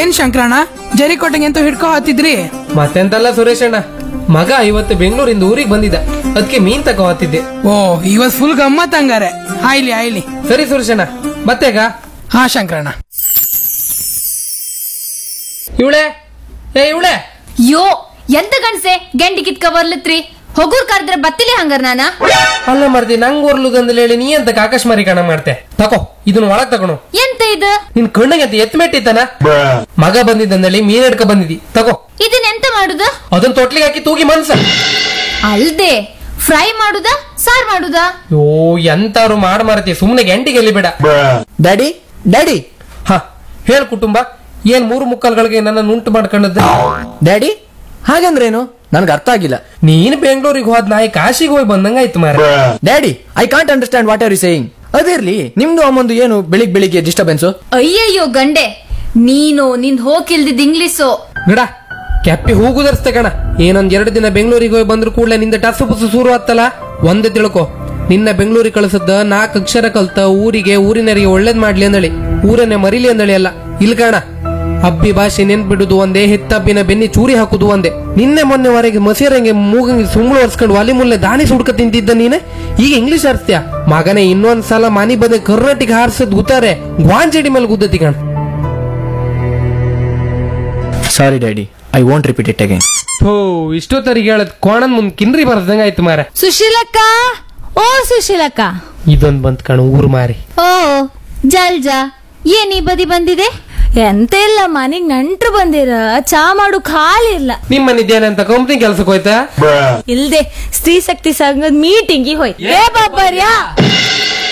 ಏನ್ ಶಂಕರಣ್ಣ ಜರಿಕೋಟೆಗೆ ಅಂತ ಹಿಡ್ಕೊ ಹತ್ತಿದ್ರಿ ಮತ್ತೆಂತಲ್ಲ ಸುರೇಶ್ ಅಣ್ಣ ಮಗ ಇವತ್ತು ಬೆಂಗಳೂರಿಂದ ಊರಿಗೆ ಬಂದಿದ್ದ ಅದಕ್ಕೆ ಮೀನ್ ತಗೋ ಹತ್ತಿದ್ದೆ ಓ ಇವತ್ ಫುಲ್ ಗಮ್ಮತ್ ಹಂಗಾರೆ ಆಯ್ಲಿ ಆಯ್ಲಿ ಸರಿ ಸುರೇಶ್ ಅಣ್ಣ ಮತ್ತೆಗ ಹಾ ಶಂಕರಣ್ಣ ಇವಳೆ ಏ ಇವಳೆ ಯೋ ಎಂತ ಗಂಡ್ಸೆ ಗೆಂಡಿ ಕಿತ್ಕ ಬರ್ಲತ್ರಿ ಹೊಗೂರ್ ಕರೆದ್ರೆ ಬತ್ತಿಲಿ ಹಂಗಾರ ನಾನ ಅಲ್ಲ ಮರ್ದಿ ನಂಗ್ ಓರ್ಲುದಂದ್ರೆ ಹೇಳಿ ನೀ ಅಂತ ಆಕಾಶಮಾರಿ ಕಣ ಮಾಡ್ತೆ ತಕೋ ಇದನ್ನ ಒಳಗ್ ತಗೊಳು ಎಂತ ಇದು ನಿನ್ ಕಣ್ಣಿಗೆ ಅಂತ ಎತ್ ಮೆಟ್ಟಿತ್ತಾನ ಮಗ ಬಂದಿದ್ದಂದೇಳಿ ಮೀನ್ ಹಿಡ್ಕ ಬಂದಿದಿ ತಗೋ ಇದನ್ ಎಂತ ಮಾಡುದ ಅದನ್ನ ತೊಟ್ಲಿಗೆ ಹಾಕಿ ತೂಗಿ ಮನ್ಸ ಅಲ್ದೆ ಫ್ರೈ ಮಾಡುದ ಸಾರ್ ಮಾಡುದ ಯೋ ಎಂತಾರು ಮಾಡ್ ಮಾರತಿ ಸುಮ್ನೆ ಗಂಟಿಗೆ ಎಲ್ಲಿ ಬೇಡ ಡ್ಯಾಡಿ ಡ್ಯಾಡಿ ಹ ಹೇಳ್ ಕುಟುಂಬ ಏನ್ ಮೂರು ಮುಕ್ಕಲ್ಗಳಿಗೆ ನನ್ನ ನುಂಟು ಮಾಡ್ಕೊಂಡದ್ದು ಡ್ಯಾಡಿ ಹಾಗಂದ್ರೇನು ನನ್ಗೆ ಅರ್ಥ ಆಗಿಲ್ಲ ನೀನ್ ಬೆಂಗಳೂರಿಗೆ ಹೋದ್ ನಾಯಿ ಕಾಶಿಗೆ ಹೋಗಿ ಬಂದಂಗಾಯ್ತು ಮಾರ daddy I can't understand what are you saying ಅದಿರ್ಲಿ ನಿಮ್ದು ಅಮ್ಮಂದು ಏನು ಬೆಳಿಗ್ ಬೆಳಿಗ್ಗೆ ಡಿಸ್ಟರ್ಬೆನ್ಸು ಅಯ್ಯಯ್ಯೋ ಗಂಡೆ ನೀನು ನಿನ್ ಹೋಗಿಲ್ದಿದ್ ಇಂಗ್ಲಿಸು ಗಿಡ ಕೆಪ್ಪಿ ಹೂಗುದರ್ಸ್ತೆ ಕಣ ಏನೊಂದ್ ಎರಡು ದಿನ ಬೆಂಗಳೂರಿಗೆ ಹೋಗಿ ಬಂದ್ರು ಕೂಡಲೇ ನಿಂದ ಟಸು ಪುಸು ಶುರು ಆತ್ತಲ್ಲ ಒಂದೇ ತಿಳ್ಕೊ ನಿನ್ನ ಬೆಂಗಳೂರಿಗೆ ಕಳಿಸದ್ದ ನಾಲ್ಕು ಅಕ್ಷರ ಕಲ್ತ ಊರಿಗೆ ಊರಿನರಿಗೆ ಒಳ್ಳೇದ್ ಮಾಡ್ಲಿ ಅಂದಳಿ ಊರನ್ನೇ ಮರಿಲಿ ಅಂದಳಿ ಅಲ್ಲ ಇಲ್ ಕಾಣ ಅಬ್ಬಿ ಭಾಷೆ ನೆನ್ಪಿಡುದು ಒಂದೇ ಹೆತ್ತಬ್ಬಿನ ಬೆನ್ನಿ ಚೂರಿ ಹಾಕುದು ಒಂದೇ ನಿನ್ನೆ ಮೊನ್ನೆವರೆಗೆ ಮಸೀರಂಗೆ ಮೂಗಂಗೆ ಸುಂಗುಳು ಒರ್ಸ್ಕೊಂಡು ಒಲಿ ಮುಲ್ಲೆ ದಾನಿ ಸುಡ್ಕ ತಿಂತಿದ್ದ ನೀನೆ ಈಗ ಇಂಗ್ಲಿಷ್ ಆರಿಸ್ತೀಯ ಮಗನೇ ಇನ್ನೊಂದ್ ಸಲ ಮನಿ ಬಂದ ಕರ್ನಾಟಕ ಹಾರಿಸದ್ ಗುತ್ತಾರೆ ಗ್ವಾಂಜಡಿ ಮೇಲೆ ಗುದ್ದತಿ ಕಣ sorry daddy I want repeat it again though ಇಷ್ಟೊತ್ತರಿಗೆ ಹೇಳದ್ ಕೋಣನ್ ಮುಂದ್ ಕಿನ್ರಿ ಬರ್ದಂಗ ಆಯ್ತು ಮಾರ ಸುಶೀಲಕ್ಕ ಓ ಸುಶೀಲಕ್ಕ ಇದೊಂದ್ ಬಂತ್ ಕಣ ಊರ್ ಮಾರಿ ಓ ಜಲ್ಜಾ ಏನ್ ಈ ಬದಿ ಬಂದಿದೆ ಎಂತ ಇಲ್ಲ ಮನೆಗ್ ನೆಂಟ್ರು ಬಂದಿರ ಚಾ ಮಾಡು ಖಾಲಿ ಇಲ್ಲ ನಿಮ್ ಮನಿದ್ದೇನೆ ಅಂತ ಕಂಪ್ನಿ ಕೆಲ್ಸಕ್ಕೆ ಹೋಯ್ತಾ ಇಲ್ದೆ ಸ್ತ್ರೀ ಶಕ್ತಿ ಸಂಘದ ಮೀಟಿಂಗ್ ಹೋಯ್ತು ಏ ಬಾಬರ್ಯಾ